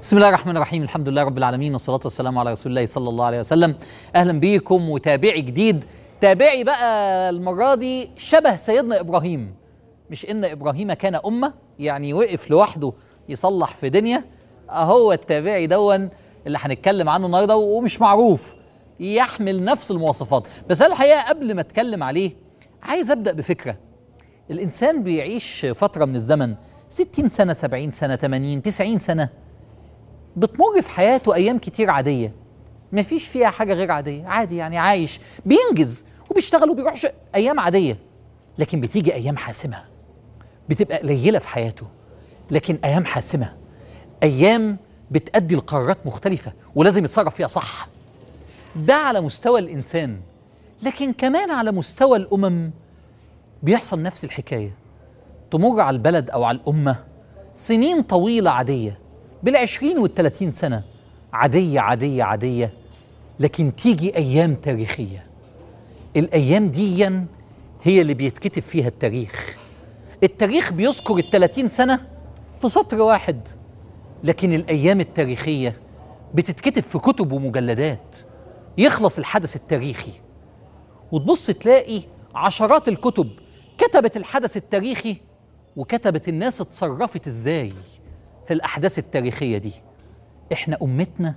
بسم الله الرحمن الرحيم الحمد لله رب العالمين والصلاة والسلام على رسول الله صلى الله عليه وسلم أهلا بيكم وتابعي جديد تابعي بقى المرة دي شبه سيدنا إبراهيم مش إن إبراهيم كان أمة يعني وقف لوحده يصلح في دنيا أهو التابعي دون اللي هنتكلم عنه النهارده ومش معروف يحمل نفس المواصفات بس أنا الحقيقة قبل ما أتكلم عليه عايز أبدأ بفكرة الإنسان بيعيش فترة من الزمن 60 سنة 70 سنة 80 90 سنة بتمر في حياته ايام كتير عاديه مفيش فيها حاجه غير عاديه عادي يعني عايش بينجز وبيشتغل وبيروح ش- ايام عاديه لكن بتيجي ايام حاسمه بتبقى قليله في حياته لكن ايام حاسمه ايام بتأدي لقرارات مختلفه ولازم يتصرف فيها صح ده على مستوى الانسان لكن كمان على مستوى الامم بيحصل نفس الحكايه تمر على البلد او على الامه سنين طويله عاديه بالعشرين والثلاثين سنه عاديه عاديه عاديه لكن تيجي ايام تاريخيه الايام دي هي اللي بيتكتب فيها التاريخ التاريخ بيذكر الثلاثين سنه في سطر واحد لكن الايام التاريخيه بتتكتب في كتب ومجلدات يخلص الحدث التاريخي وتبص تلاقي عشرات الكتب كتبت الحدث التاريخي وكتبت الناس اتصرفت ازاي في الاحداث التاريخيه دي احنا امتنا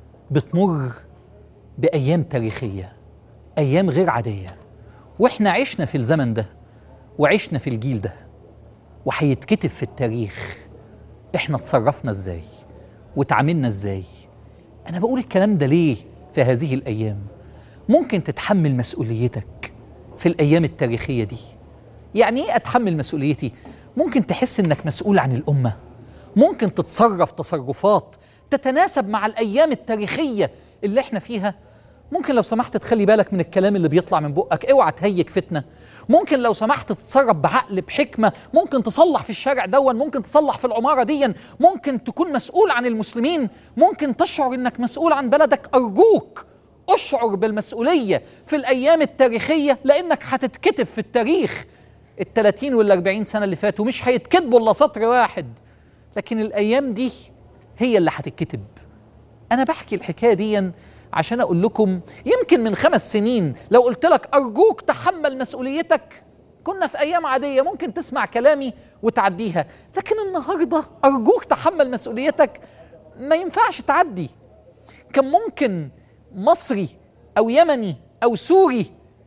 بتمر بايام تاريخيه ايام غير عاديه واحنا عشنا في الزمن ده وعشنا في الجيل ده وهيتكتب في التاريخ احنا اتصرفنا ازاي وتعاملنا ازاي انا بقول الكلام ده ليه في هذه الايام ممكن تتحمل مسؤوليتك في الايام التاريخيه دي يعني ايه اتحمل مسؤوليتي ممكن تحس انك مسؤول عن الامه ممكن تتصرف تصرفات تتناسب مع الايام التاريخيه اللي احنا فيها ممكن لو سمحت تخلي بالك من الكلام اللي بيطلع من بقك اوعى تهيج فتنه ممكن لو سمحت تتصرف بعقل بحكمه ممكن تصلح في الشارع دون ممكن تصلح في العماره دي ممكن تكون مسؤول عن المسلمين ممكن تشعر انك مسؤول عن بلدك ارجوك اشعر بالمسؤوليه في الايام التاريخيه لانك هتتكتب في التاريخ ال 30 وال 40 سنه اللي فاتوا مش هيتكتبوا الا سطر واحد لكن الايام دي هي اللي هتتكتب انا بحكي الحكايه دي عشان اقول لكم يمكن من خمس سنين لو قلت لك ارجوك تحمل مسؤوليتك كنا في ايام عاديه ممكن تسمع كلامي وتعديها لكن النهارده ارجوك تحمل مسؤوليتك ما ينفعش تعدي كان ممكن مصري او يمني او سوري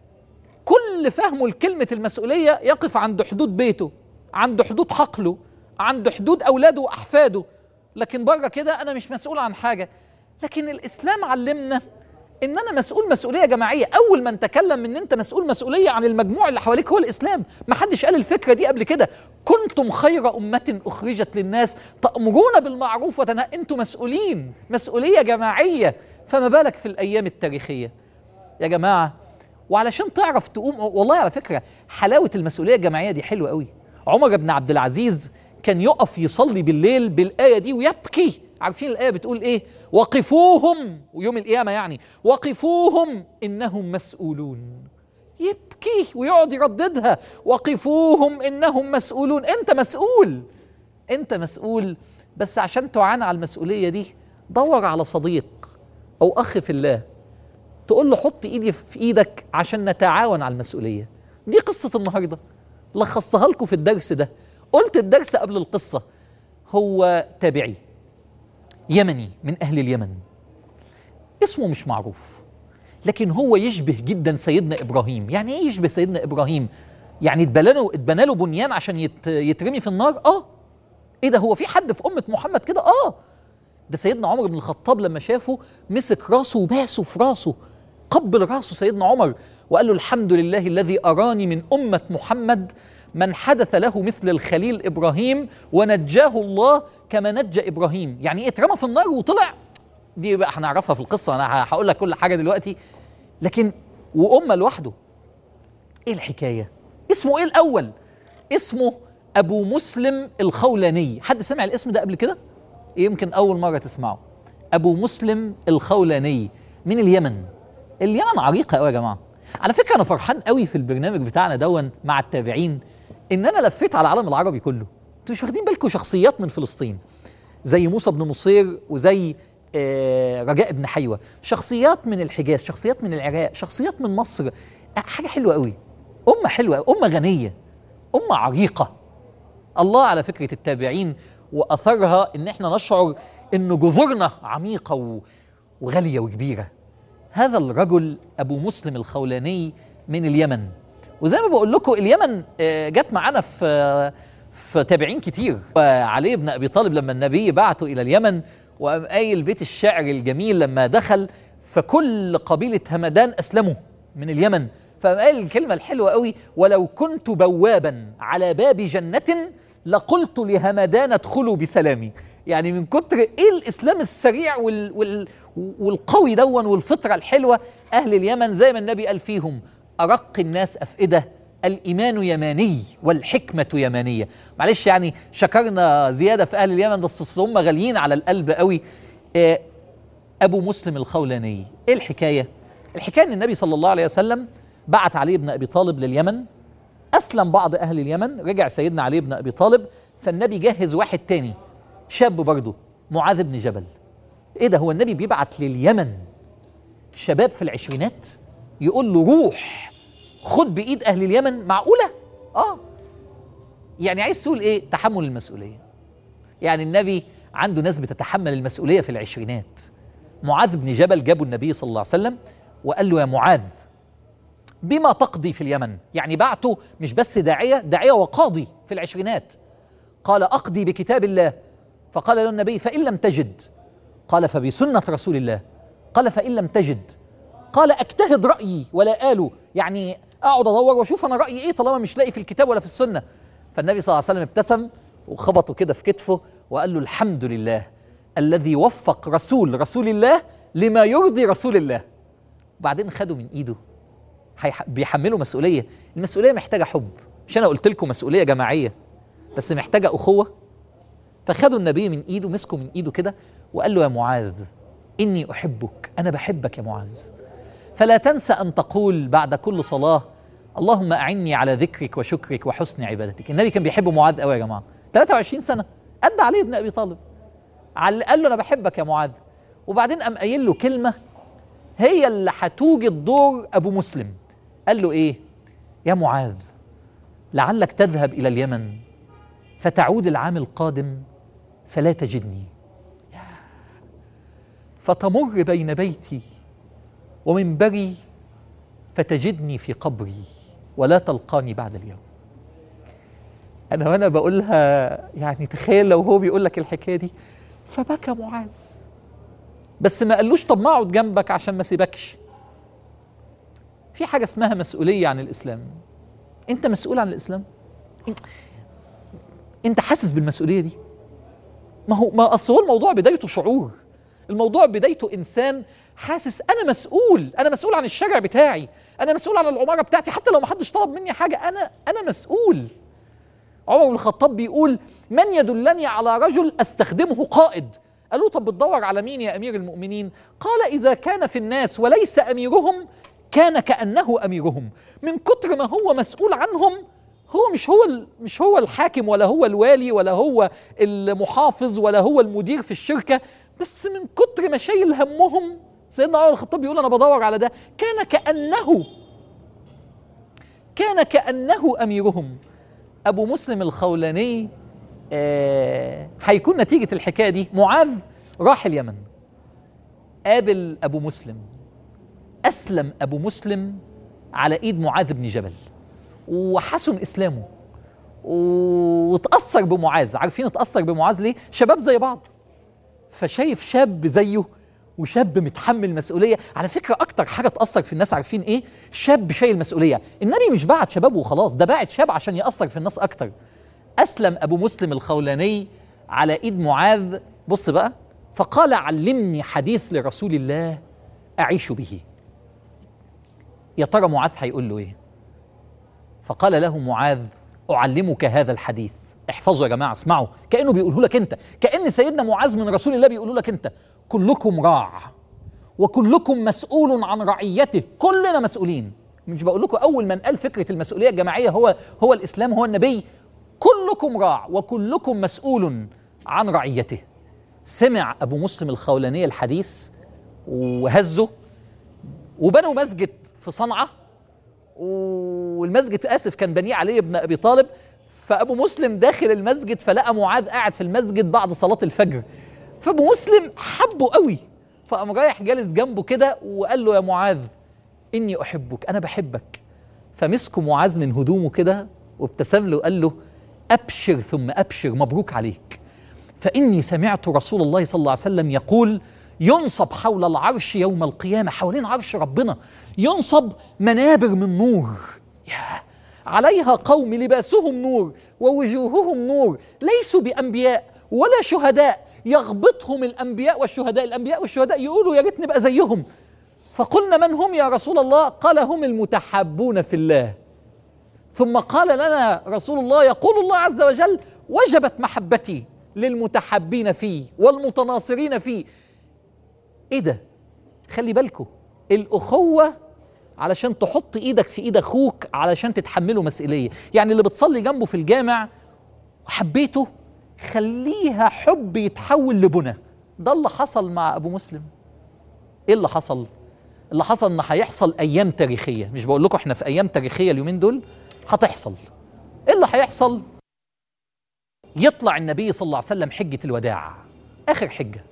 كل فهمه لكلمة المسؤولية يقف عند حدود بيته عند حدود حقله عند حدود أولاده وأحفاده لكن بره كده أنا مش مسؤول عن حاجة لكن الإسلام علمنا إن أنا مسؤول مسؤولية جماعية أول من تكلم إن أنت مسؤول مسؤولية عن المجموع اللي حواليك هو الإسلام ما حدش قال الفكرة دي قبل كده كنتم خير أمة أخرجت للناس تأمرون بالمعروف وتنهى أنتم مسؤولين مسؤولية جماعية فما بالك في الأيام التاريخية يا جماعة وعلشان تعرف تقوم والله على فكره حلاوه المسؤوليه الجماعيه دي حلوه قوي عمر بن عبد العزيز كان يقف يصلي بالليل بالايه دي ويبكي عارفين الايه بتقول ايه وقفوهم ويوم القيامه يعني وقفوهم انهم مسؤولون يبكي ويقعد يرددها وقفوهم انهم مسؤولون انت مسؤول انت مسؤول بس عشان تعان على المسؤوليه دي دور على صديق او اخ في الله تقول له حط ايدي في ايدك عشان نتعاون على المسؤوليه دي قصه النهارده لخصتها لكم في الدرس ده قلت الدرس قبل القصه هو تابعي يمني من اهل اليمن اسمه مش معروف لكن هو يشبه جدا سيدنا ابراهيم يعني ايه يشبه سيدنا ابراهيم يعني اتبنى له اتبنى له بنيان عشان يت يترمي في النار اه ايه ده هو في حد في امه محمد كده اه ده سيدنا عمر بن الخطاب لما شافه مسك راسه وباسه في راسه قبل راسه سيدنا عمر وقال له الحمد لله الذي أراني من أمة محمد من حدث له مثل الخليل إبراهيم ونجاه الله كما نجى إبراهيم يعني إيه اترمى في النار وطلع دي بقى هنعرفها في القصة أنا هقول لك كل حاجة دلوقتي لكن وأمة لوحده إيه الحكاية اسمه إيه الأول اسمه أبو مسلم الخولاني حد سمع الاسم ده قبل كده يمكن أول مرة تسمعه أبو مسلم الخولاني من اليمن اليمن عريقة قوي يا جماعة على فكرة أنا فرحان قوي في البرنامج بتاعنا دون مع التابعين إن أنا لفيت على العالم العربي كله أنتوا مش واخدين بالكم شخصيات من فلسطين زي موسى بن نصير وزي آه، رجاء بن حيوة شخصيات من الحجاز شخصيات من العراق شخصيات من مصر آه، حاجة حلوة قوي أمة حلوة أمة غنية أمة عريقة الله على فكرة التابعين وأثرها إن إحنا نشعر إن جذورنا عميقة و- وغالية وكبيرة هذا الرجل أبو مسلم الخولاني من اليمن وزي ما بقول لكم اليمن آه، جت معانا في آه، في تابعين كتير علي بن أبي طالب لما النبي بعته إلى اليمن وقام قايل بيت الشعر الجميل لما دخل فكل قبيلة همدان أسلموا من اليمن فقام قايل الكلمة الحلوة قوي ولو كنت بوابا على باب جنة لقلت لهمدان ادخلوا بسلامي يعني من كتر ايه الاسلام السريع وال وال والقوي دون والفطره الحلوه اهل اليمن زي ما النبي قال فيهم ارق الناس افئده الايمان يماني والحكمه يمانيه معلش يعني شكرنا زياده في اهل اليمن بس هم غاليين على القلب قوي آه، ابو مسلم الخولاني ايه الحكايه الحكايه ان النبي صلى الله عليه وسلم بعت علي بن ابي طالب لليمن اسلم بعض اهل اليمن رجع سيدنا علي بن ابي طالب فالنبي جهز واحد تاني شاب برضه معاذ بن جبل ايه ده هو النبي بيبعت لليمن شباب في العشرينات يقول له روح خد بايد اهل اليمن معقوله اه يعني عايز تقول ايه تحمل المسؤوليه يعني النبي عنده ناس بتتحمل المسؤوليه في العشرينات معاذ بن جبل جابوا النبي صلى الله عليه وسلم وقال له يا معاذ بما تقضي في اليمن يعني بعته مش بس داعية داعية وقاضي في العشرينات قال أقضي بكتاب الله فقال له النبي فإن لم تجد قال فبسنة رسول الله قال فإن لم تجد قال أجتهد رأيي ولا آله يعني أقعد أدور وأشوف أنا رأيي إيه طالما مش لاقي في الكتاب ولا في السنة فالنبي صلى الله عليه وسلم ابتسم وخبطه كده في كتفه وقال له الحمد لله الذي وفق رسول رسول الله لما يرضي رسول الله وبعدين خده من إيده هيح- بيحملوا مسؤوليه المسؤوليه محتاجه حب مش انا قلت لكم مسؤوليه جماعيه بس محتاجه اخوه فخدوا النبي من ايده مسكوا من ايده كده وقال له يا معاذ اني احبك انا بحبك يا معاذ فلا تنسى ان تقول بعد كل صلاه اللهم اعني على ذكرك وشكرك وحسن عبادتك النبي كان بيحب معاذ قوي يا جماعه 23 سنه قد علي بن ابي طالب عل- قال له انا بحبك يا معاذ وبعدين قام قايل له كلمه هي اللي هتوجد دور ابو مسلم قال له ايه يا معاذ لعلك تذهب الى اليمن فتعود العام القادم فلا تجدني فتمر بين بيتي ومنبري فتجدني في قبري ولا تلقاني بعد اليوم انا وانا بقولها يعني تخيل لو هو بيقول لك الحكايه دي فبكى معاذ بس ما قالوش طب ما اقعد جنبك عشان ما سيبكش في حاجه اسمها مسؤوليه عن الاسلام انت مسؤول عن الاسلام انت, انت حاسس بالمسؤوليه دي ما هو ما اصل هو الموضوع بدايته شعور الموضوع بدايته انسان حاسس انا مسؤول انا مسؤول عن الشارع بتاعي انا مسؤول عن العماره بتاعتي حتى لو ما حدش طلب مني حاجه انا انا مسؤول عمر بن الخطاب بيقول من يدلني على رجل استخدمه قائد قالوا طب بتدور على مين يا امير المؤمنين قال اذا كان في الناس وليس اميرهم كان كانه اميرهم من كتر ما هو مسؤول عنهم هو مش هو ال- مش هو الحاكم ولا هو الوالي ولا هو المحافظ ولا هو المدير في الشركه بس من كتر ما شايل همهم سيدنا عمر بن الخطاب بيقول انا بدور على ده كان كانه كان كانه اميرهم ابو مسلم الخولاني آه، هيكون نتيجه الحكايه دي معاذ راح اليمن قابل ابو مسلم اسلم ابو مسلم على ايد معاذ بن جبل وحسن اسلامه وتاثر بمعاذ عارفين اتاثر بمعاذ ليه شباب زي بعض فشايف شاب زيه وشاب متحمل مسؤوليه على فكره اكتر حاجه تاثر في الناس عارفين ايه شاب شايل مسؤوليه النبي مش بعت شباب وخلاص ده بعت شاب عشان ياثر في الناس اكتر اسلم ابو مسلم الخولاني على ايد معاذ بص بقى فقال علمني حديث لرسول الله اعيش به يا ترى معاذ هيقول له ايه فقال له معاذ اعلمك هذا الحديث احفظوا يا جماعه اسمعوا كانه بيقوله لك انت كان سيدنا معاذ من رسول الله بيقوله لك انت كلكم راع وكلكم مسؤول عن رعيته كلنا مسؤولين مش بقول لكم اول من قال فكره المسؤوليه الجماعيه هو هو الاسلام هو النبي كلكم راع وكلكم مسؤول عن رعيته سمع ابو مسلم الخولاني الحديث وهزه وبنوا مسجد في صنعاء والمسجد اسف كان بنيه علي بن ابي طالب فابو مسلم داخل المسجد فلقى معاذ قاعد في المسجد بعد صلاه الفجر فابو مسلم حبه قوي فقام رايح جالس جنبه كده وقال له يا معاذ اني احبك انا بحبك فمسكه معاذ من هدومه كده وابتسم له وقال له ابشر ثم ابشر مبروك عليك فاني سمعت رسول الله صلى الله عليه وسلم يقول ينصب حول العرش يوم القيامه حوالين عرش ربنا ينصب منابر من نور يا عليها قوم لباسهم نور ووجوههم نور ليسوا بانبياء ولا شهداء يغبطهم الانبياء والشهداء الانبياء والشهداء يقولوا يا ريت نبقى زيهم فقلنا من هم يا رسول الله قال هم المتحابون في الله ثم قال لنا رسول الله يقول الله عز وجل وجبت محبتي للمتحابين فيه والمتناصرين فيه ايه ده خلي بالكم الاخوه علشان تحط ايدك في ايد اخوك علشان تتحمله مسؤوليه يعني اللي بتصلي جنبه في الجامع وحبيته خليها حب يتحول لبنى ده اللي حصل مع ابو مسلم ايه اللي حصل اللي حصل ان هيحصل ايام تاريخيه مش بقول لكم احنا في ايام تاريخيه اليومين دول هتحصل ايه اللي هيحصل يطلع النبي صلى الله عليه وسلم حجه الوداع اخر حجه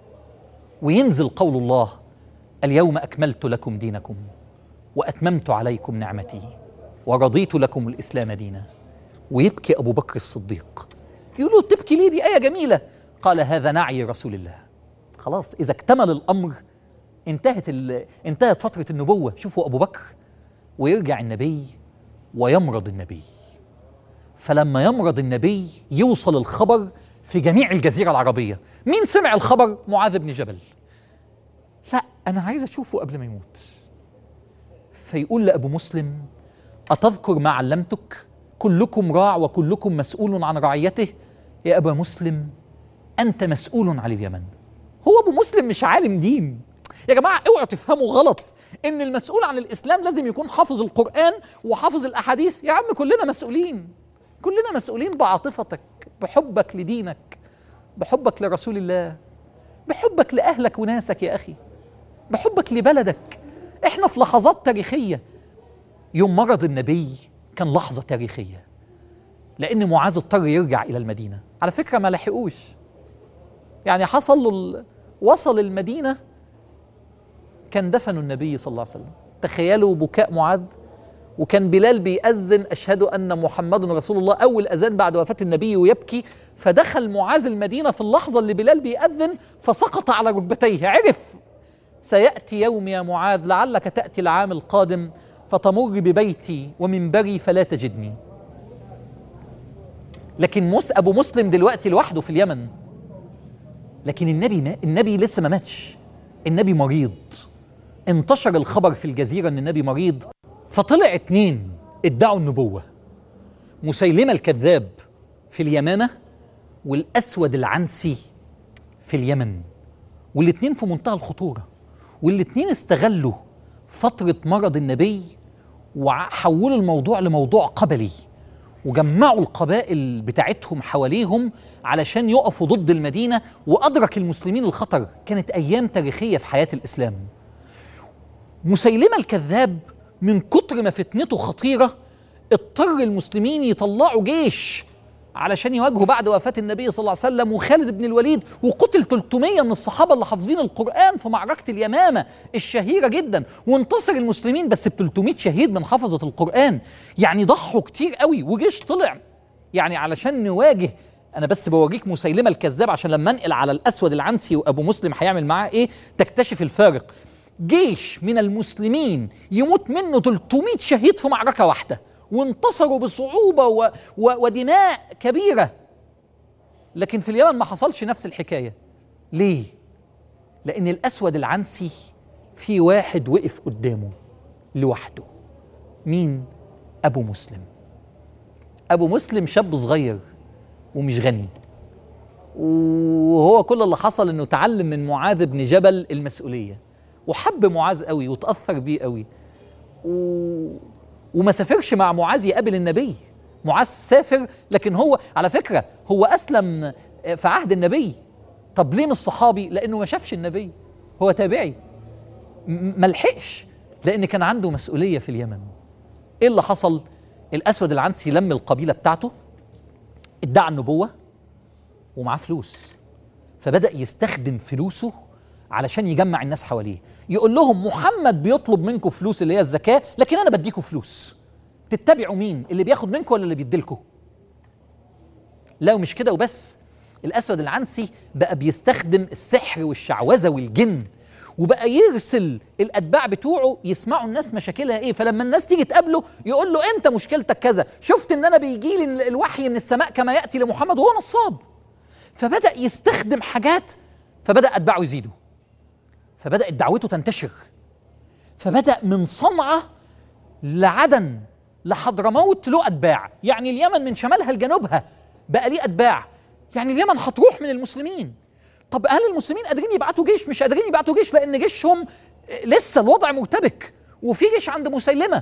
وينزل قول الله اليوم اكملت لكم دينكم واتممت عليكم نعمتي ورضيت لكم الاسلام دينا ويبكي ابو بكر الصديق يقولوا تبكي ليه دي ايه جميله قال هذا نعي رسول الله خلاص اذا اكتمل الامر انتهت انتهت فتره النبوه شوفوا ابو بكر ويرجع النبي ويمرض النبي فلما يمرض النبي يوصل الخبر في جميع الجزيره العربيه مين سمع الخبر معاذ بن جبل لا انا عايز اشوفه قبل ما يموت فيقول لابو مسلم اتذكر ما علمتك كلكم راع وكلكم مسؤول عن رعيته يا ابا مسلم انت مسؤول عن اليمن هو ابو مسلم مش عالم دين يا جماعه اوعوا تفهموا غلط ان المسؤول عن الاسلام لازم يكون حافظ القران وحافظ الاحاديث يا عم كلنا مسؤولين كلنا مسؤولين بعاطفتك بحبك لدينك بحبك لرسول الله بحبك لاهلك وناسك يا اخي بحبك لبلدك احنا في لحظات تاريخيه يوم مرض النبي كان لحظه تاريخيه لان معاذ اضطر يرجع الى المدينه على فكره ما لحقوش يعني حصل له ال... وصل المدينه كان دفنوا النبي صلى الله عليه وسلم تخيلوا بكاء معاذ وكان بلال بيأذن أشهد أن محمد رسول الله أول أذان بعد وفاة النبي ويبكي فدخل معاذ المدينة في اللحظة اللي بلال بيأذن فسقط على ركبتيه عرف سيأتي يوم يا معاذ لعلك تأتي العام القادم فتمر ببيتي ومنبري فلا تجدني لكن مس أبو مسلم دلوقتي لوحده في اليمن لكن النبي ما النبي لسه ما ماتش النبي مريض انتشر الخبر في الجزيرة أن النبي مريض فطلع اتنين ادعوا النبوة مسيلمة الكذاب في اليمامة والأسود العنسي في اليمن والاتنين في منتهى الخطورة والاتنين استغلوا فترة مرض النبي وحولوا الموضوع لموضوع قبلي وجمعوا القبائل بتاعتهم حواليهم علشان يقفوا ضد المدينة وأدرك المسلمين الخطر كانت أيام تاريخية في حياة الإسلام مسيلمة الكذاب من كتر ما فتنته خطيرة اضطر المسلمين يطلعوا جيش علشان يواجهوا بعد وفاة النبي صلى الله عليه وسلم وخالد بن الوليد وقتل 300 من الصحابة اللي حافظين القرآن في معركة اليمامة الشهيرة جدا وانتصر المسلمين بس ب 300 شهيد من حفظة القرآن يعني ضحوا كتير قوي وجيش طلع يعني علشان نواجه انا بس بوريك مسيلمه الكذاب عشان لما انقل على الاسود العنسي وابو مسلم هيعمل معاه ايه تكتشف الفارق جيش من المسلمين يموت منه 300 شهيد في معركه واحده وانتصروا بصعوبه و و ودماء كبيره لكن في اليمن ما حصلش نفس الحكايه ليه لان الاسود العنسي في واحد وقف قدامه لوحده مين ابو مسلم ابو مسلم شاب صغير ومش غني وهو كل اللي حصل انه تعلم من معاذ بن جبل المسؤوليه وحب معاذ قوي وتاثر بيه قوي و... وما سافرش مع معاذ يقابل النبي معاذ سافر لكن هو على فكره هو اسلم في عهد النبي طب ليه مش صحابي لانه ما شافش النبي هو تابعي م- ما لحقش لان كان عنده مسؤوليه في اليمن ايه اللي حصل الاسود العنسي لم القبيله بتاعته ادعى النبوه ومعاه فلوس فبدا يستخدم فلوسه علشان يجمع الناس حواليه يقول لهم محمد بيطلب منكم فلوس اللي هي الزكاه لكن انا بديكم فلوس تتبعوا مين اللي بياخد منكم ولا اللي بيديلكم لا ومش كده وبس الاسود العنسي بقى بيستخدم السحر والشعوذه والجن وبقى يرسل الاتباع بتوعه يسمعوا الناس مشاكلها ايه فلما الناس تيجي تقابله يقول له انت مشكلتك كذا شفت ان انا بيجي لي الوحي من السماء كما ياتي لمحمد وهو نصاب فبدا يستخدم حاجات فبدا اتباعه يزيدوا فبدات دعوته تنتشر فبدا من صنعاء لعدن لحضرموت له اتباع يعني اليمن من شمالها لجنوبها بقى ليه اتباع يعني اليمن هتروح من المسلمين طب هل المسلمين قادرين يبعتوا جيش مش قادرين يبعتوا جيش لان جيشهم لسه الوضع مرتبك وفي جيش عند مسيلمه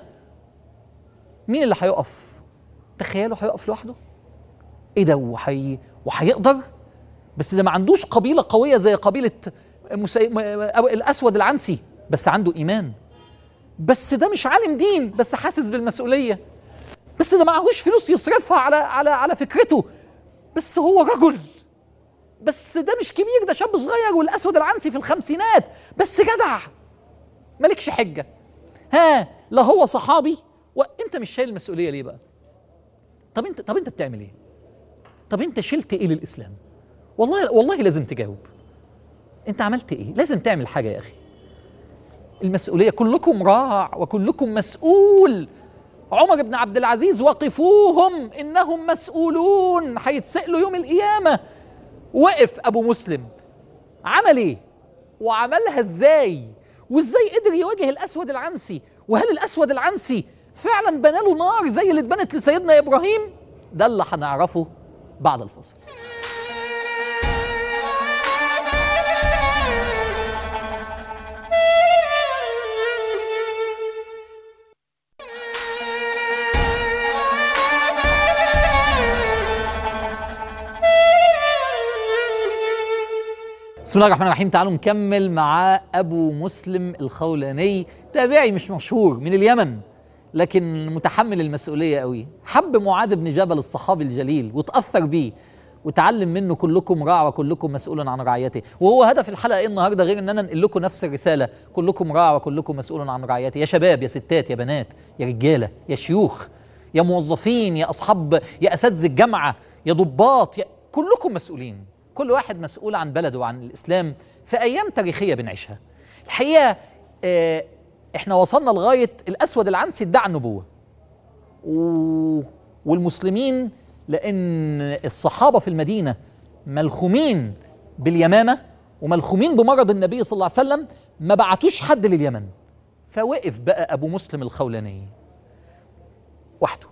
مين اللي هيقف تخيلوا هيقف لوحده ايه ده وحي... وهيقدر بس ده ما عندوش قبيله قويه زي قبيله مسي... م- أو الاسود العنسي بس عنده ايمان بس ده مش عالم دين بس حاسس بالمسؤوليه بس ده معهوش فلوس يصرفها على على على فكرته بس هو رجل بس ده مش كبير ده شاب صغير والاسود العنسي في الخمسينات بس جدع مالكش حجه ها لا هو صحابي وانت مش شايل المسؤوليه ليه بقى طب انت طب انت بتعمل ايه طب انت شلت ايه للاسلام والله والله لازم تجاوب انت عملت ايه لازم تعمل حاجه يا اخي المسؤوليه كلكم راع وكلكم مسؤول عمر بن عبد العزيز وقفوهم انهم مسؤولون هيتسالوا يوم القيامه وقف ابو مسلم عمل ايه وعملها ازاي وازاي قدر يواجه الاسود العنسي وهل الاسود العنسي فعلا بنى له نار زي اللي اتبنت لسيدنا ابراهيم ده اللي هنعرفه بعد الفصل بسم الله الرحمن الرحيم تعالوا نكمل مع ابو مسلم الخولاني تابعي مش مشهور من اليمن لكن متحمل المسؤوليه قوي حب معاذ بن جبل الصحابي الجليل وتاثر بيه وتعلم منه كلكم راع وكلكم مسؤول عن رعيته وهو هدف الحلقه ايه النهارده غير ان انا انقل لكم نفس الرساله كلكم راع وكلكم مسؤول عن رعيته يا شباب يا ستات يا بنات يا رجاله يا شيوخ يا موظفين يا اصحاب يا اساتذه الجامعه يا ضباط يا كلكم مسؤولين كل واحد مسؤول عن بلده وعن الاسلام في ايام تاريخيه بنعيشها الحقيقه آه، احنا وصلنا لغايه الاسود العنسي ادعى النبوه و... والمسلمين لان الصحابه في المدينه ملخومين باليمامه وملخومين بمرض النبي صلى الله عليه وسلم ما بعتوش حد لليمن فوقف بقى ابو مسلم الخولاني وحده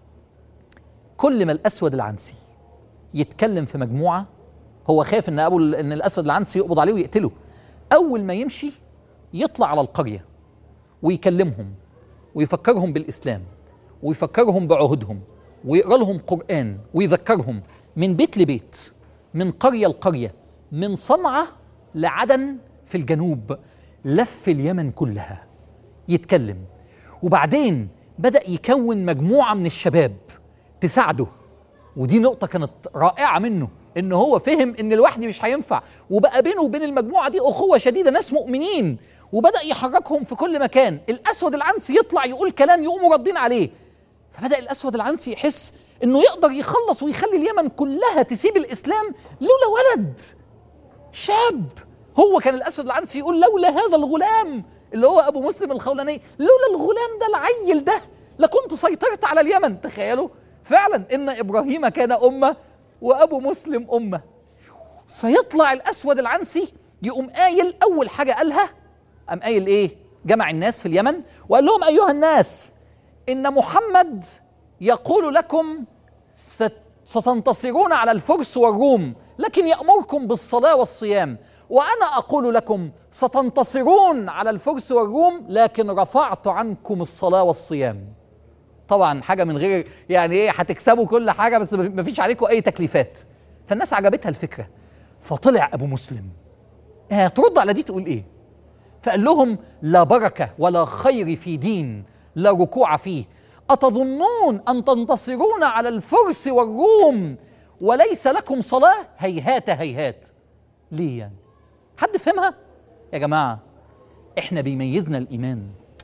كل ما الاسود العنسي يتكلم في مجموعه هو خايف ان ابو ان الاسود العنسي يقبض عليه ويقتله اول ما يمشي يطلع على القريه ويكلمهم ويفكرهم بالاسلام ويفكرهم بعهودهم ويقرا لهم قران ويذكرهم من بيت لبيت من قريه لقريه من صنعاء لعدن في الجنوب لف اليمن كلها يتكلم وبعدين بدا يكون مجموعه من الشباب تساعده ودي نقطه كانت رائعه منه ان هو فهم ان لوحدي مش هينفع وبقى بينه وبين المجموعه دي اخوه شديده ناس مؤمنين وبدا يحركهم في كل مكان الاسود العنسي يطلع يقول كلام يقوموا ردين عليه فبدا الاسود العنسي يحس انه يقدر يخلص ويخلي اليمن كلها تسيب الاسلام لولا ولد شاب هو كان الاسود العنسي يقول لولا هذا الغلام اللي هو ابو مسلم الخولاني لولا الغلام ده العيل ده لكنت سيطرت على اليمن تخيلوا فعلا ان ابراهيم كان امه وابو مسلم امه فيطلع الاسود العنسي يقوم قايل اول حاجه قالها قام قايل ايه جمع الناس في اليمن وقال لهم ايها الناس ان محمد يقول لكم ست- ستنتصرون على الفرس والروم لكن يامركم بالصلاه والصيام وانا اقول لكم ستنتصرون على الفرس والروم لكن رفعت عنكم الصلاه والصيام طبعا حاجه من غير يعني ايه هتكسبوا كل حاجه بس مفيش عليكم اي تكليفات فالناس عجبتها الفكره فطلع ابو مسلم هترد على دي تقول ايه فقال لهم لا بركه ولا خير في دين لا ركوع فيه اتظنون ان تنتصرون على الفرس والروم وليس لكم صلاه هيهات هيهات ليه يعني حد فهمها يا جماعه احنا بيميزنا الايمان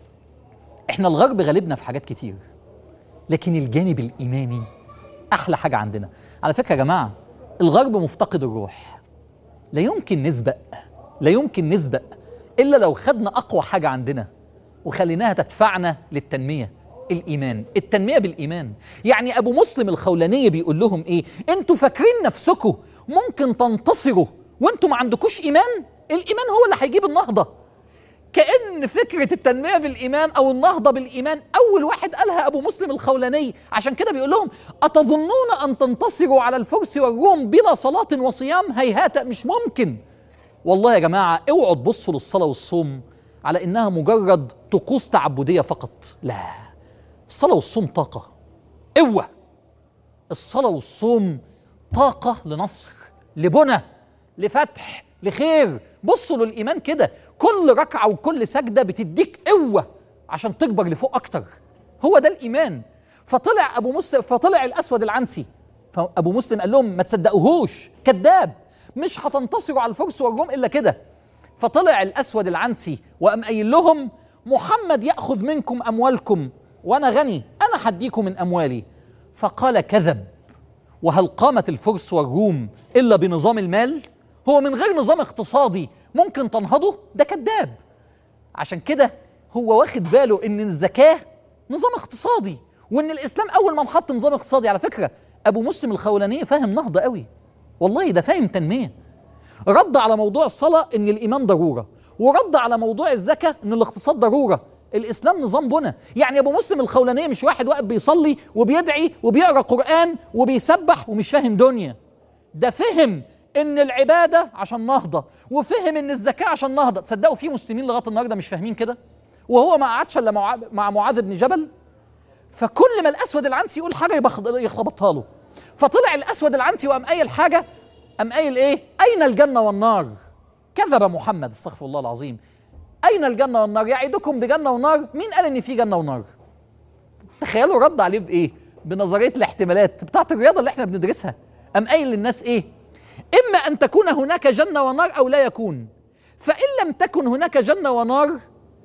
احنا الغرب غالبنا في حاجات كتير لكن الجانب الايماني احلى حاجه عندنا على فكره يا جماعه الغرب مفتقد الروح لا يمكن نسبق لا يمكن نسبق الا لو خدنا اقوى حاجه عندنا وخليناها تدفعنا للتنميه الايمان التنميه بالايمان يعني ابو مسلم الخولانيه بيقول لهم ايه انتوا فاكرين نفسكم ممكن تنتصروا وانتوا ما عندكوش ايمان الايمان هو اللي هيجيب النهضه كأن فكرة التنمية بالإيمان أو النهضة بالإيمان أول واحد قالها أبو مسلم الخولاني عشان كده بيقول لهم أتظنون أن تنتصروا على الفرس والروم بلا صلاة وصيام هيهات مش ممكن والله يا جماعة اوعوا تبصوا للصلاة والصوم على إنها مجرد طقوس تعبدية فقط لا الصلاة والصوم طاقة قوة الصلاة والصوم طاقة لنصر لبنى لفتح لخير بصوا للإيمان كده كل ركعة وكل سجدة بتديك قوة عشان تكبر لفوق أكتر هو ده الإيمان فطلع أبو مسلم فطلع الأسود العنسي فأبو مسلم قال لهم ما تصدقوهوش كذاب مش هتنتصروا على الفرس والروم إلا كده فطلع الأسود العنسي وقام قايل لهم محمد يأخذ منكم أموالكم وأنا غني أنا هديكم من أموالي فقال كذب وهل قامت الفرس والروم إلا بنظام المال؟ هو من غير نظام اقتصادي ممكن تنهضه ده كذاب عشان كده هو واخد باله ان الزكاه نظام اقتصادي وان الاسلام اول ما حط نظام اقتصادي على فكره ابو مسلم الخولاني فاهم نهضه قوي والله ده فاهم تنميه رد على موضوع الصلاه ان الايمان ضروره ورد على موضوع الزكاه ان الاقتصاد ضروره الاسلام نظام بنى يعني ابو مسلم الخولاني مش واحد واقف بيصلي وبيدعي وبيقرا قران وبيسبح ومش فاهم دنيا ده فهم ان العباده عشان نهضه وفهم ان الزكاه عشان نهضه تصدقوا في مسلمين لغايه النهارده مش فاهمين كده وهو ما قعدش الا مع مع معاذ بن جبل فكل ما الاسود العنسي يقول حاجه يخبطها له فطلع الاسود العنسي وقام قايل حاجه قام قايل ايه اين الجنه والنار كذب محمد استغفر الله العظيم اين الجنه والنار يعدكم بجنه ونار مين قال ان في جنه ونار تخيلوا رد عليه بايه بنظريه الاحتمالات بتاعت الرياضه اللي احنا بندرسها قام قايل للناس ايه إما أن تكون هناك جنة ونار أو لا يكون فإن لم تكن هناك جنة ونار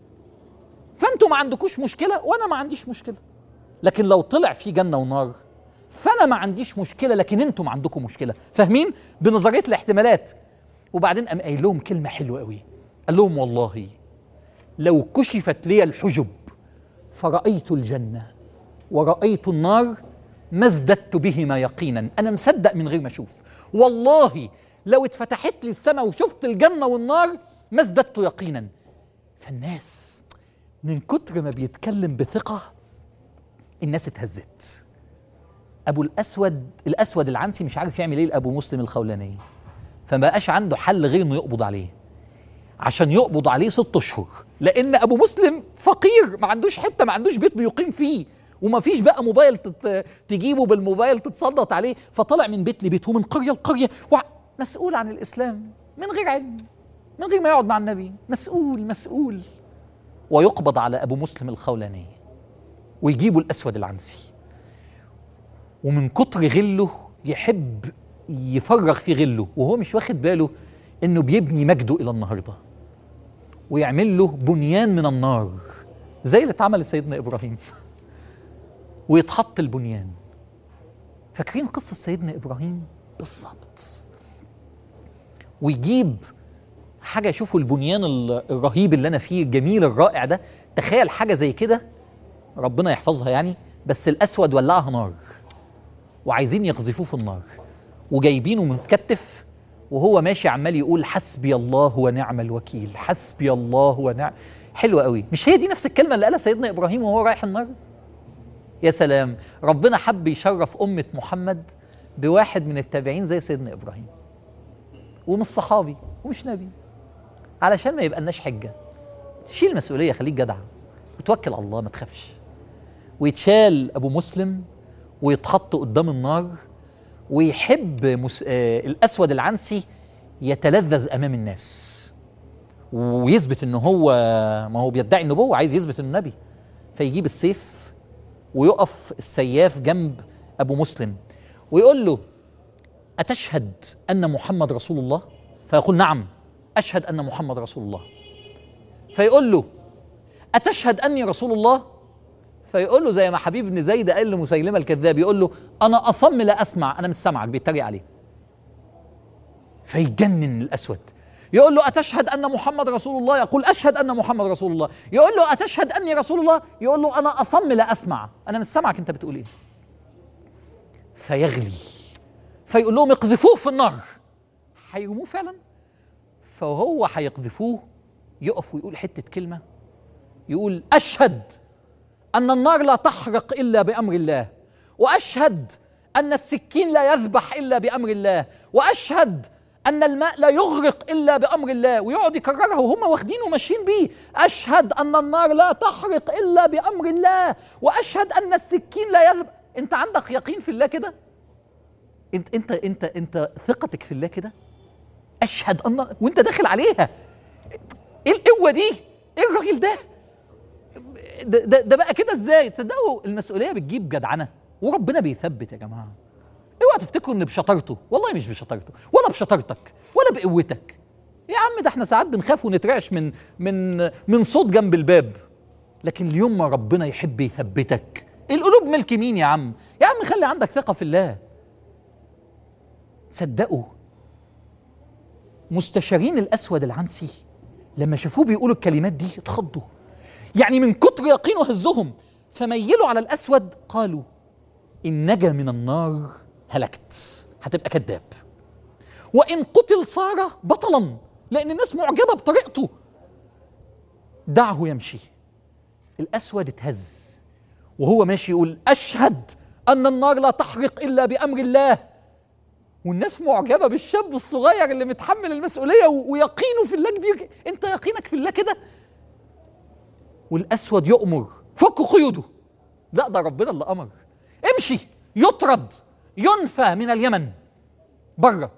فأنتم ما عندكوش مشكلة وأنا ما عنديش مشكلة لكن لو طلع في جنة ونار فأنا ما عنديش مشكلة لكن أنتم عندكم مشكلة فاهمين بنظرية الاحتمالات وبعدين قام قايل لهم كلمة حلوة قوي قال لهم والله لو كشفت لي الحجب فرأيت الجنة ورأيت النار ما ازددت بهما يقينا أنا مصدق من غير ما أشوف والله لو اتفتحت لي السماء وشفت الجنة والنار ما ازددت يقينا فالناس من كتر ما بيتكلم بثقة الناس اتهزت أبو الأسود الأسود العنسي مش عارف يعمل إيه لأبو مسلم الخولاني فما بقاش عنده حل غير إنه يقبض عليه عشان يقبض عليه ست أشهر لأن أبو مسلم فقير ما عندوش حتة ما عندوش بيت بيقيم فيه وما فيش بقى موبايل تت... تجيبه بالموبايل تتسلط عليه فطلع من بيت لبيت ومن قريه لقريه و... مسؤول عن الاسلام من غير علم من غير ما يقعد مع النبي مسؤول مسؤول ويقبض على ابو مسلم الخولاني ويجيبوا الاسود العنسي ومن كتر غله يحب يفرغ في غله وهو مش واخد باله انه بيبني مجده الى النهارده ويعمل له بنيان من النار زي اللي اتعمل لسيدنا ابراهيم ويتحط البنيان فاكرين قصة سيدنا إبراهيم بالظبط ويجيب حاجة شوفوا البنيان الرهيب اللي أنا فيه الجميل الرائع ده تخيل حاجة زي كده ربنا يحفظها يعني بس الأسود ولعها نار وعايزين يقذفوه في النار وجايبينه متكتف وهو ماشي عمال يقول حسبي الله ونعم الوكيل حسبي الله ونعم حلوة قوي مش هي دي نفس الكلمة اللي قالها سيدنا إبراهيم وهو رايح النار يا سلام ربنا حب يشرف أمة محمد بواحد من التابعين زي سيدنا إبراهيم ومش صحابي ومش نبي علشان ما يبقى لناش حجة شيل المسؤولية خليك جدع وتوكل على الله ما تخافش ويتشال أبو مسلم ويتحط قدام النار ويحب مس... آه الأسود العنسي يتلذذ امام الناس ويثبت ان هو ما هو بيدعي النبوه عايز يثبت انه نبي فيجيب السيف ويقف السياف جنب ابو مسلم ويقول له اتشهد ان محمد رسول الله فيقول نعم اشهد ان محمد رسول الله فيقول له اتشهد اني رسول الله فيقول له زي ما حبيب بن زيد قال لمسيلمه الكذاب يقول له انا اصم لا اسمع انا مش سامعك بيتريق عليه فيجنن الاسود يقول له أتشهد أن محمد رسول الله يقول أشهد أن محمد رسول الله يقول له أتشهد أني رسول الله يقول له أنا أصم لا أسمع أنا مش سامعك أنت بتقول إيه فيغلي فيقول لهم اقذفوه في النار هيرموه فعلا فهو هيقذفوه يقف ويقول حتة كلمة يقول أشهد أن النار لا تحرق إلا بأمر الله وأشهد أن السكين لا يذبح إلا بأمر الله وأشهد أن الماء لا يغرق إلا بأمر الله ويقعد يكررها وهم واخدينه وماشيين بيه أشهد أن النار لا تحرق إلا بأمر الله وأشهد أن السكين لا يذبح أنت عندك يقين في الله كده أنت أنت أنت أنت ثقتك في الله كده أشهد أن وأنت داخل عليها إيه القوة دي إيه الراجل ده ده, ده, ده بقى كده ازاي تصدقوا المسؤوليه بتجيب جدعنه وربنا بيثبت يا جماعه اوعى تفتكروا ان بشطارته والله مش بشطارته ولا بشطارتك ولا بقوتك يا عم ده احنا ساعات بنخاف ونترعش من من من صوت جنب الباب لكن اليوم ما ربنا يحب يثبتك القلوب ملك مين يا عم يا عم خلي عندك ثقه في الله صدقوا مستشارين الاسود العنسي لما شافوه بيقولوا الكلمات دي اتخضوا يعني من كتر يقينه هزهم فميلوا على الاسود قالوا ان نجا من النار هلكت هتبقى كذاب وان قتل صار بطلا لان الناس معجبه بطريقته دعه يمشي الاسود اتهز وهو ماشي يقول اشهد ان النار لا تحرق الا بامر الله والناس معجبه بالشاب الصغير اللي متحمل المسؤوليه ويقينه في الله كبير انت يقينك في الله كده والاسود يؤمر فك قيوده لا ده ربنا اللي امر امشي يطرد ينفى من اليمن بره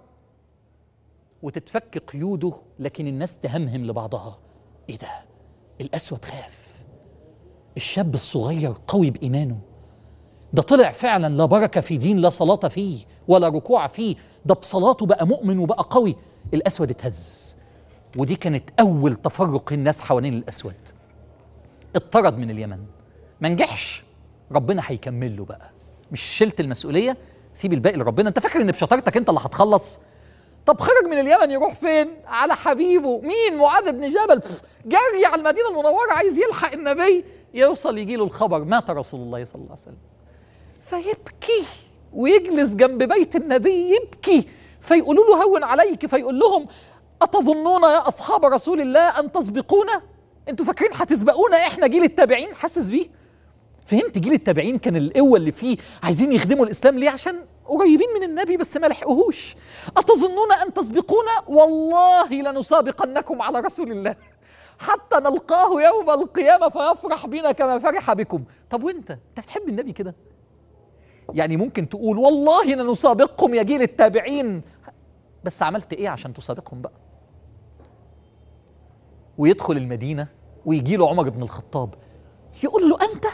وتتفك قيوده لكن الناس تهمهم لبعضها ايه ده الاسود خاف الشاب الصغير قوي بايمانه ده طلع فعلا لا بركه في دين لا صلاه فيه ولا ركوع فيه ده بصلاته بقى مؤمن وبقى قوي الاسود اتهز ودي كانت اول تفرق الناس حوالين الاسود اطرد من اليمن ما نجحش ربنا هيكمل له بقى مش شلت المسؤوليه سيب الباقي لربنا انت فاكر ان بشطارتك انت اللي هتخلص طب خرج من اليمن يروح فين على حبيبه مين معاذ بن جبل جري على المدينه المنوره عايز يلحق النبي يوصل يجي له الخبر مات رسول الله صلى الله عليه وسلم فيبكي ويجلس جنب بيت النبي يبكي فيقولوا له هون عليك فيقول لهم أتظنون يا أصحاب رسول الله أن تسبقونا أنتوا فاكرين هتسبقونا إحنا جيل التابعين حاسس بيه فهمت جيل التابعين كان القوة اللي فيه عايزين يخدموا الإسلام ليه عشان قريبين من النبي بس ما لحقوهوش أتظنون أن تسبقونا والله لنسابقنكم على رسول الله حتى نلقاه يوم القيامة فيفرح بنا كما فرح بكم طب وانت انت بتحب النبي كده يعني ممكن تقول والله لنسابقكم يا جيل التابعين بس عملت ايه عشان تسابقهم بقى ويدخل المدينة ويجي له عمر بن الخطاب يقول له أنت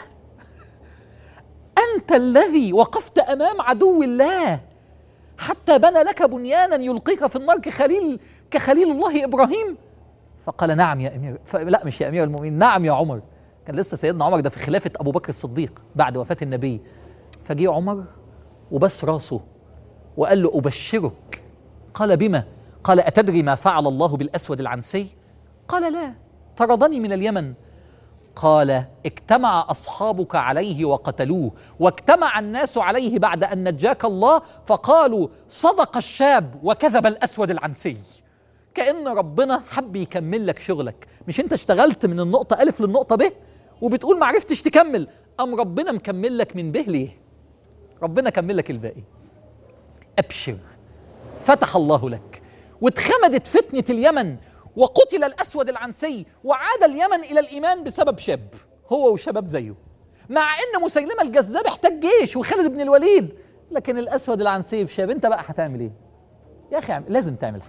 أنت الذي وقفت أمام عدو الله حتى بنى لك بنيانا يلقيك في النار كخليل كخليل الله إبراهيم فقال نعم يا أمير لا مش يا أمير المؤمنين نعم يا عمر كان لسه سيدنا عمر ده في خلافة أبو بكر الصديق بعد وفاة النبي فجه عمر وبس راسه وقال له أبشرك قال بما قال أتدري ما فعل الله بالأسود العنسي قال لا طردني من اليمن قال اجتمع اصحابك عليه وقتلوه واجتمع الناس عليه بعد ان نجاك الله فقالوا صدق الشاب وكذب الاسود العنسي كان ربنا حب يكمل لك شغلك مش انت اشتغلت من النقطه الف للنقطه ب وبتقول ما عرفتش تكمل ام ربنا مكمل لك من ب ليه ربنا كمل لك الباقي ابشر فتح الله لك واتخمدت فتنه اليمن وقتل الاسود العنسي وعاد اليمن الى الايمان بسبب شاب هو وشباب زيه مع ان مسيلمه الجذاب احتاج جيش وخالد بن الوليد لكن الاسود العنسي بشاب انت بقى هتعمل ايه يا اخي لازم تعمل حاجه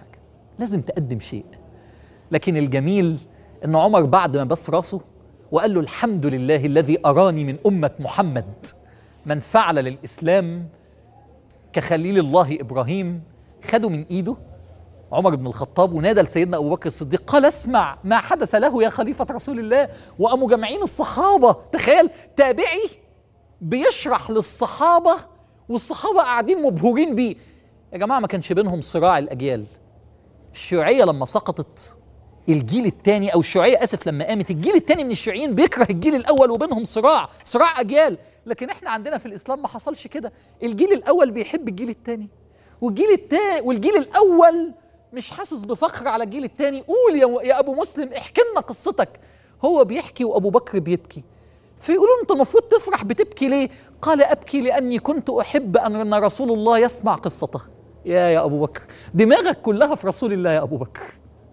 لازم تقدم شيء لكن الجميل ان عمر بعد ما بس راسه وقال له الحمد لله الذي اراني من امه محمد من فعل للاسلام كخليل الله ابراهيم خده من ايده عمر بن الخطاب ونادى لسيدنا ابو بكر الصديق قال اسمع ما حدث له يا خليفه رسول الله وقاموا جامعين الصحابه تخيل تابعي بيشرح للصحابه والصحابه قاعدين مبهورين بيه يا جماعه ما كانش بينهم صراع الاجيال الشيوعيه لما سقطت الجيل الثاني او الشيوعيه اسف لما قامت الجيل الثاني من الشيوعيين بيكره الجيل الاول وبينهم صراع صراع اجيال لكن احنا عندنا في الاسلام ما حصلش كده الجيل الاول بيحب الجيل الثاني والجيل الثاني والجيل الاول مش حاسس بفخر على الجيل الثاني قول يا, يا ابو مسلم احكي لنا قصتك هو بيحكي وابو بكر بيبكي فيقولوا انت المفروض تفرح بتبكي ليه قال ابكي لاني كنت احب ان رسول الله يسمع قصته يا يا ابو بكر دماغك كلها في رسول الله يا ابو بكر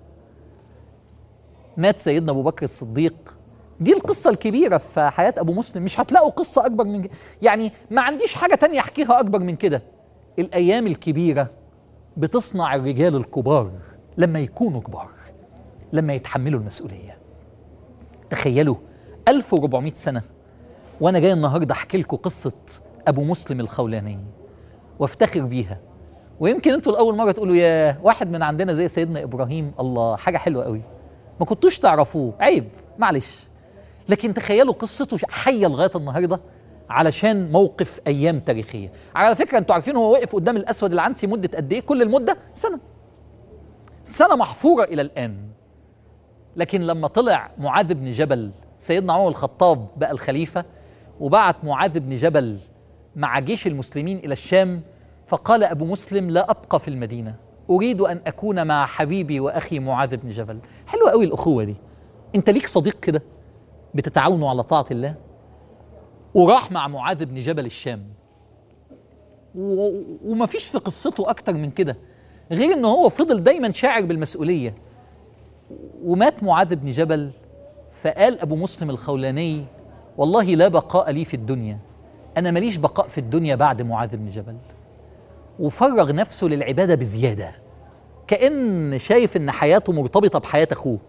مات سيدنا ابو بكر الصديق دي القصة الكبيرة في حياة أبو مسلم مش هتلاقوا قصة أكبر من كده يعني ما عنديش حاجة تانية أحكيها أكبر من كده الأيام الكبيرة بتصنع الرجال الكبار لما يكونوا كبار لما يتحملوا المسؤولية تخيلوا 1400 سنة وأنا جاي النهاردة أحكي لكم قصة أبو مسلم الخولاني وافتخر بيها ويمكن انتوا لأول مرة تقولوا يا واحد من عندنا زي سيدنا إبراهيم الله حاجة حلوة قوي ما كنتوش تعرفوه عيب معلش لكن تخيلوا قصته حية لغاية النهاردة علشان موقف أيام تاريخية على فكرة أنتوا عارفين هو وقف قدام الأسود العنسي مدة قد إيه كل المدة سنة سنة محفورة إلى الآن لكن لما طلع معاذ بن جبل سيدنا عمر الخطاب بقى الخليفة وبعت معاذ بن جبل مع جيش المسلمين إلى الشام فقال أبو مسلم لا أبقى في المدينة أريد أن أكون مع حبيبي وأخي معاذ بن جبل حلوة قوي الأخوة دي أنت ليك صديق كده بتتعاونوا على طاعة الله وراح مع معاذ بن جبل الشام و... ومفيش في قصته أكتر من كده غير إن هو فضل دايما شاعر بالمسؤولية ومات معاذ بن جبل فقال أبو مسلم الخولاني والله لا بقاء لي في الدنيا أنا ماليش بقاء في الدنيا بعد معاذ بن جبل وفرغ نفسه للعبادة بزيادة كأن شايف إن حياته مرتبطة بحياة أخوه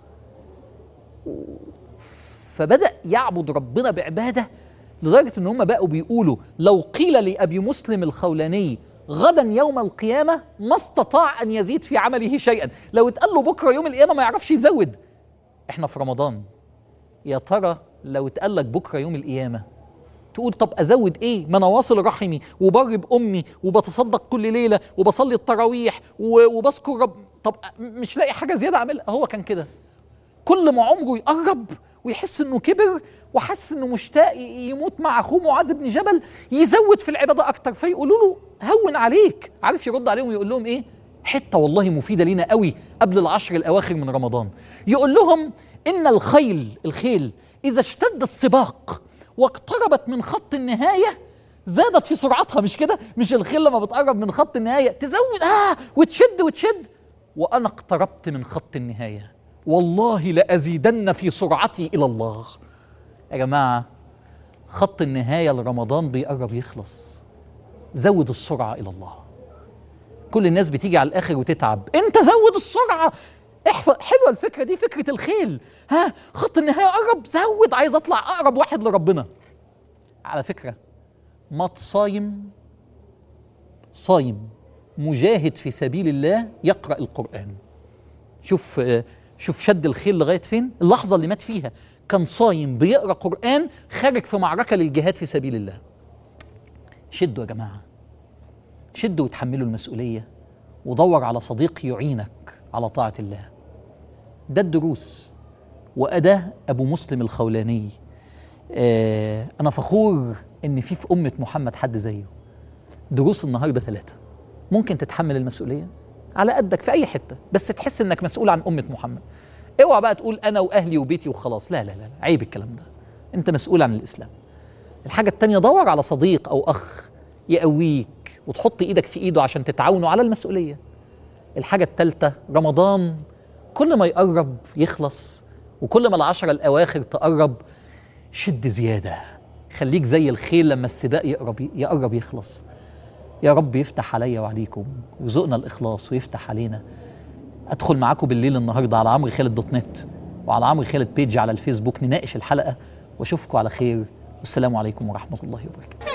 فبدأ يعبد ربنا بعبادة لدرجة إن هم بقوا بيقولوا لو قيل لأبي مسلم الخولاني غدا يوم القيامة ما استطاع أن يزيد في عمله شيئا لو اتقال له بكرة يوم القيامة ما يعرفش يزود احنا في رمضان يا ترى لو اتقال لك بكرة يوم القيامة تقول طب ازود ايه ما انا واصل رحمي وبر بامي وبتصدق كل ليله وبصلي التراويح وبذكر رب طب مش لاقي حاجه زياده اعملها هو كان كده كل ما عمره يقرب ويحس انه كبر وحس انه مشتاق يموت مع اخوه معاذ بن جبل يزود في العباده اكتر فيقولوا له هون عليك عارف يرد عليهم ويقول لهم ايه حته والله مفيده لينا قوي قبل العشر الاواخر من رمضان يقول لهم ان الخيل الخيل اذا اشتد السباق واقتربت من خط النهايه زادت في سرعتها مش كده مش الخيل لما بتقرب من خط النهايه تزود اه وتشد وتشد وانا اقتربت من خط النهايه والله لازيدن في سرعتي الى الله يا جماعه خط النهايه لرمضان بيقرب يخلص زود السرعه الى الله كل الناس بتيجي على الاخر وتتعب انت زود السرعه احفظ حلوه الفكره دي فكره الخيل ها خط النهايه قرب زود عايز اطلع اقرب واحد لربنا على فكره مات صايم صايم مجاهد في سبيل الله يقرا القران شوف شوف شد الخيل لغايه فين اللحظه اللي مات فيها كان صايم بيقرا قران خارج في معركه للجهاد في سبيل الله شدوا يا جماعه شدوا وتحملوا المسؤوليه ودور على صديق يعينك على طاعة الله ده الدروس وأداة أبو مسلم الخولاني آه أنا فخور إن في في أمة محمد حد زيه دروس النهاردة ثلاثة ممكن تتحمل المسؤولية على قدك في أي حتة بس تحس إنك مسؤول عن أمة محمد اوعى بقى تقول أنا وأهلي وبيتي وخلاص لا لا لا عيب الكلام ده أنت مسؤول عن الإسلام الحاجة التانية دور على صديق أو أخ يقويك وتحط إيدك في إيده عشان تتعاونوا على المسؤولية الحاجة التالتة رمضان كل ما يقرب يخلص وكل ما العشرة الأواخر تقرب شد زيادة خليك زي الخيل لما السباق يقرب يقرب يخلص يا رب يفتح عليا وعليكم ويرزقنا الإخلاص ويفتح علينا ادخل معاكم بالليل النهارده على عمرو خالد دوت نت وعلى عمرو خالد بيج على الفيسبوك نناقش الحلقه واشوفكم على خير والسلام عليكم ورحمه الله وبركاته